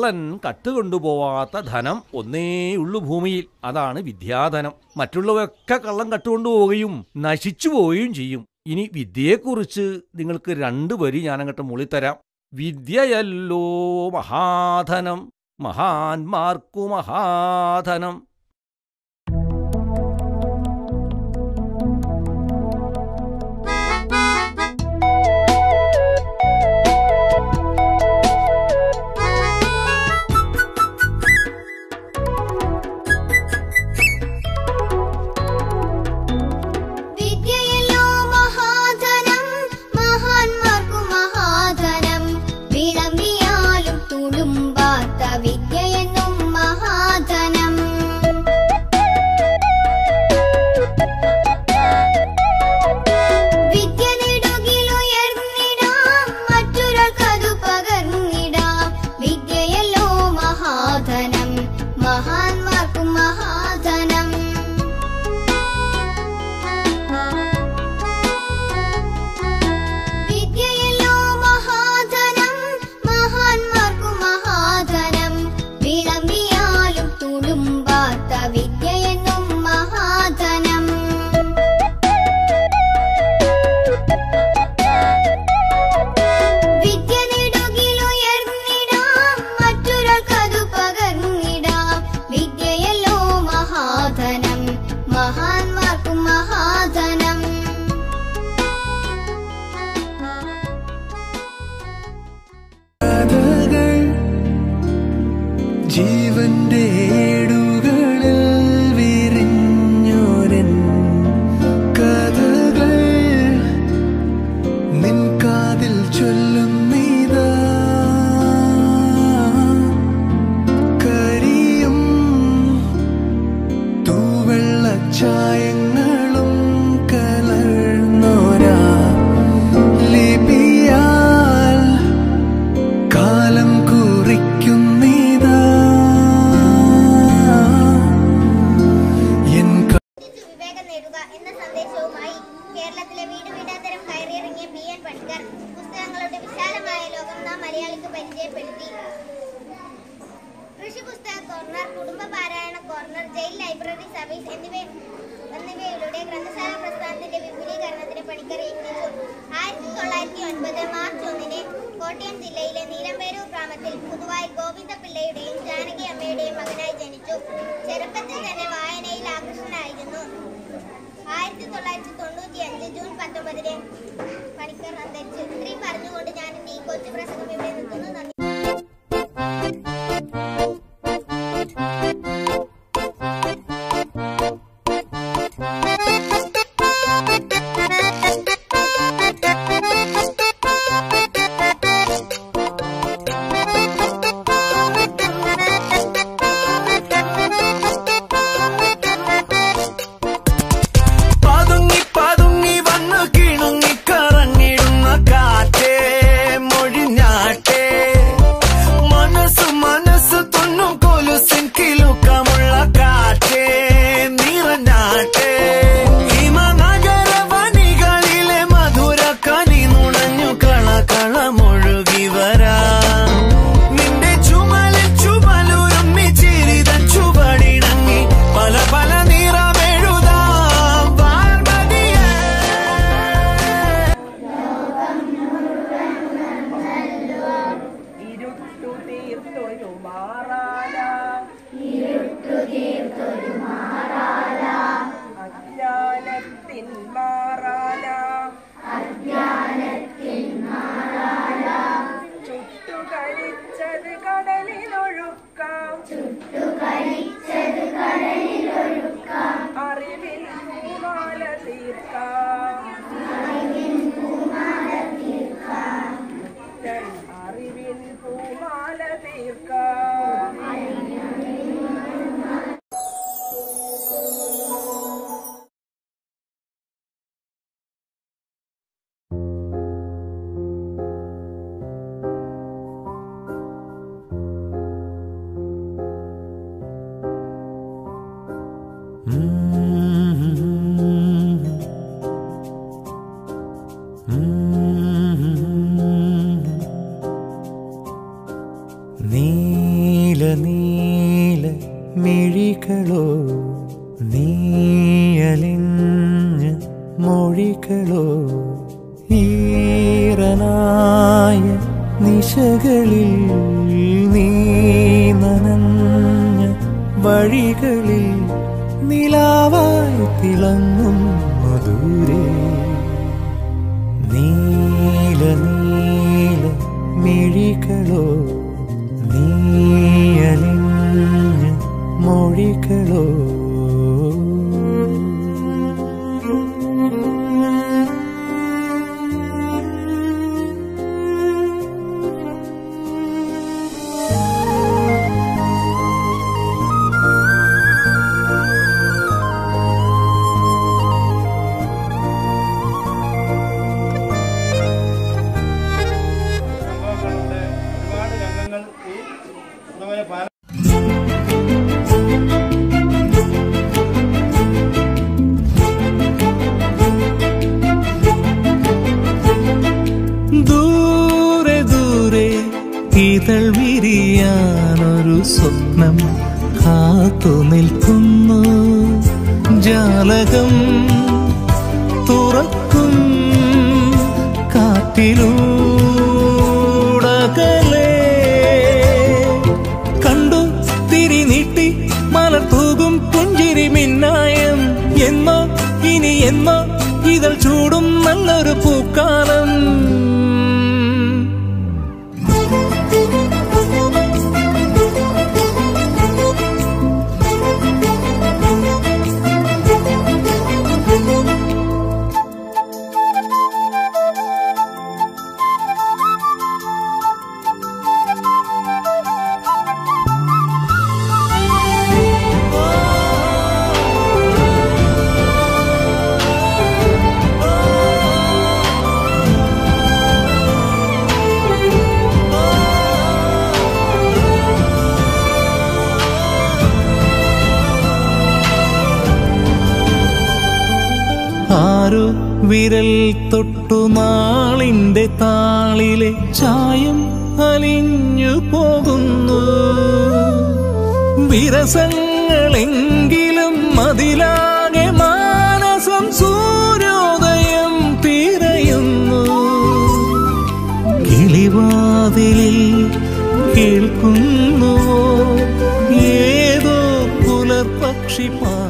കള്ളൻ കട്ടുകൊണ്ടുപോവാത്ത ധനം ഒന്നേയുള്ളു ഭൂമിയിൽ അതാണ് വിദ്യാധനം മറ്റുള്ളവയൊക്കെ കള്ളൻ കട്ടുകൊണ്ടുപോവുകയും നശിച്ചു പോവുകയും ചെയ്യും ഇനി വിദ്യയെക്കുറിച്ച് നിങ്ങൾക്ക് രണ്ടു വരി ഞാനങ്ങോട്ട് മുളിത്തരാം വിദ്യയല്ലോ മഹാധനം മഹാന്മാർക്കു മഹാധനം വിദ്യയല്ലോ മഹാധനം മഹാന്മാർക്കു മഹാധനം വിളമ്പിയാലും തുളുമ്പാത്ത വിദ്യയെന്നും മഹാധനം വിദ്യ നെടുകിലുയർന്നിടാം മറ്റൊരാൾക്കതു പകർന്നിടാം വിദ്യയല്ലോ മഹാധനം മഹാന്മാർക്കും മഹാധനം വിദ്യയല്ലോ മഹാധനം മഹാന്മാർക്കു മഹാധനം വിളമ്പിയാലും തുളുമ്പാത്ത വിദ്യയെന്നും മഹാധനം വിദ്യ നെടുകിലുയർന്നിടാം മറ്റൊരാൾക്കതു പകർന്നിടാം വിദ്യയല്ലോ മഹാധനം മഹാന്മാർക്കും മഹാധനം കഥകൾ ജീവന്റെ ഏടുകളിൽ വിരിഞ്ഞോരൻ കഥകൾ നിൻ കാതിൽ ചൊല്ലുന്നീതാ കരിയും തൂവെള്ളച്ചായങ്ങളും കലർന്നോരാ ലിപിയാൽ കാലം കുറിക്കുന്നീതാ എൻ ചിന്തിച്ചു വിവേകം നേടുക എന്ന സന്ദേശവുമായി കേരളത്തിലെ വീട് വീടാന്തരം കയറിയിറങ്ങിയ ബി എൻ പണിക്കർ പുസ്തകങ്ങളുടെ വിശാലമായ ലോകം നാം മലയാളിക്ക് പരിചയപ്പെടുത്തി കൃഷി പുസ്തക കോർണർ കുടുംബ പാരായണ കോർണർ ജയിൽ ലൈബ്രറി സർവീസ് എന്നിവ എന്നിവയിലൂടെ ഗ്രന്ഥശാല പ്രസ്ഥാനത്തിന്റെ വിപുലീകരണത്തിന് പണിക്കർ യത്നിച്ചു ആയിരത്തി തൊള്ളായിരത്തി ഒൻപത് മാർച്ച് ഒന്നിന് കോട്ടയം ജില്ലയിലെ നീലമ്പേരൂർ ഗ്രാമത്തിൽ പുതുവായി ഗോവിന്ദപിള്ളയുടെയും ജാനകി അമ്മയുടെയും മകനായി ജനിച്ചു ചെറുപ്പത്തിൽ തന്നെ വായനയിൽ ആകൃഷ്ടനായിരുന്നു ആയിരത്തി തൊള്ളായിരത്തി തൊണ്ണൂറ്റി അഞ്ച് ജൂൺ പത്തൊമ്പതിന് പണിക്കർ അന്തരിച്ചു ഇത്രയും പറഞ്ഞുകൊണ്ട് ഞാൻ എന്റെ ഈ കൊച്ചു പ്രസംഗം ഇവിടെ നിർത്തുന്നു നന്ദി പതുങ്ങി പതുങ്ങി വന്നു കിണുങ്ങി കറങ്ങിടുന്ന കാറ്റേ മൊഴിഞ്ഞാട്ടേ മനസ്സ് മനസ്സ് തുന്നും കൊലുസിൻ കിലുക്കമുള്ള കാറ്റേ നിറഞ്ഞാട്ടേ ഹിമനഗര വനികളിലെ മധുര കനി നുണഞ്ഞു കളകള മുഴുകി വരാ നിന്റെ ചുമലിൽ ചുമലുരുമ്മി ചിരിതൻ ചുവടിണങ്ങി പല പല നിറമെഴുതാം വാർമതിയേ ഇരുട്ടു തീർത്തൊരു മാറാല അജ്ഞാനത്തിൻ മാറാല ചുട്ടുകരിച്ചത് കടലിലൊഴുക്കാം അറിവിൽ പൂമാല തീർക്കാം അറിവിൻ പൂമാല തീർക്കാം നീ ഈറനായ നിശകളിൽ നീ നനഞ്ഞ വഴികളിൽ നിലാവായി തിളങ്ങും മധുരേ നീല നീല മിഴികളോ നീയലിഞ്ഞ മൊഴികളോ സംഭവങ്ങളുണ്ട് ഒരുപാട് രംഗങ്ങൾ ഈ അതുപോലെ പാല ദൂരെ ദൂരെ ഇതൾ വിരിയാനൊരു സ്വപ്നം കാത്തു നിൽക്കുന്നു ജാലകം തുറക്കും കാറ്റിലൂടകലേ കണ്ടു തിരി നീട്ടി മലർ തൂകും പുഞ്ചിരി മിന്നായം എന്നോ ഇനി എന്നോ ഇതൾ ചൂടും നല്ലൊരു പൂക്കാലം ആരോ വിരൽ തൊട്ടു നാളിന്റെ താളിലെ ചായം അലിഞ്ഞു പോകുന്നു വിരസങ്ങളെങ്കിലും മതിലാകെ മാനസം സൂര്യോദയം തിരയുന്നു കിളിവാതിലിൽ കേൾക്കുന്നുവോ ഏതോ പുലർപക്ഷി പാ